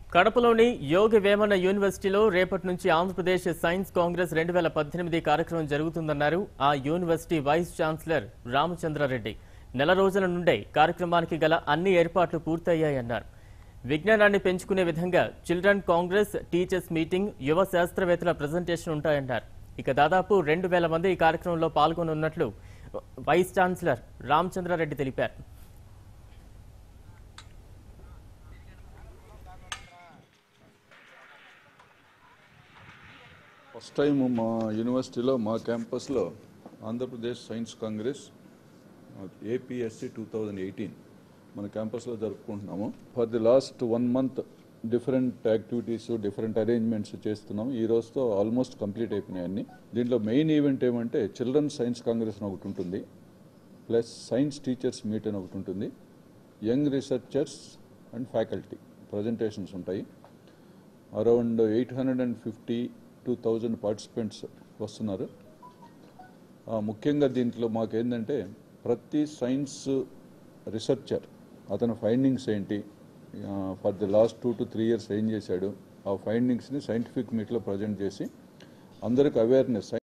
కడపలోని యోగ వేమన యూనివర్సిటీలో రేపటి నుంచి ఆంధ్రప్రదేశ్ సైన్స్ కాంగ్రెస్ రెండు వేల పద్దెనిమిది కార్యక్రమం జరుగుతుందన్నారు ఆ యూనివర్సిటీ వైస్ ఛాన్సలర్ రామచంద్రారెడ్డి నెల రోజుల నుండే కార్యక్రమానికి గల అన్ని ఏర్పాట్లు పూర్తయ్యాయన్నారు విజ్ఞానాన్ని పెంచుకునే విధంగా చిల్డ్రన్ కాంగ్రెస్ టీచర్స్ మీటింగ్ యువ శాస్త్రవేత్తల ప్రజెంటేషన్ ఉంటాయన్నారు ఇక దాదాపు రెండు వేల మంది ఈ కార్యక్రమంలో పాల్గొనున్నట్లు వైస్ ఛాన్సలర్ రామచంద్రారెడ్డి తెలిపారు ఫస్ట్ టైం మా యూనివర్సిటీలో మా క్యాంపస్లో Andhra Pradesh science congress APSC two thousand eighteen మన క్యాంపస్లో జరుపుకుంటున్నాము for the last one month different activities different arrangements చేస్తున్నాము ఈ రోజుతో ఆల్మోస్ట్ కంప్లీట్ అయిపోయినాయి అన్ని దీంట్లో మెయిన్ ఈవెంట్ ఏమంటే చిల్డ్రన్ సైన్స్ కాంగ్రెస్ అని ఒకటి ఉంటుంది ప్లస్ సైన్స్ టీచర్స్ మీట్ అని ఒకటి ఉంటుంది young researchers and faculty presentations ఉంటాయి around eight hundred and fifty two thousand participants వస్తున్నారు ఆ, ముఖ్యంగా దీంట్లో మాకేంటంటే ప్రతి సైన్స్ రీసెర్చర్ అతని ఫైండింగ్స్ ఏంటి for the last two to three years ఏం చేశాడు ఆ ఫైండింగ్స్ని సైంటిఫిక్ మీట్లో ప్రజెంట్ చేసి అందరికి అవేర్నెస్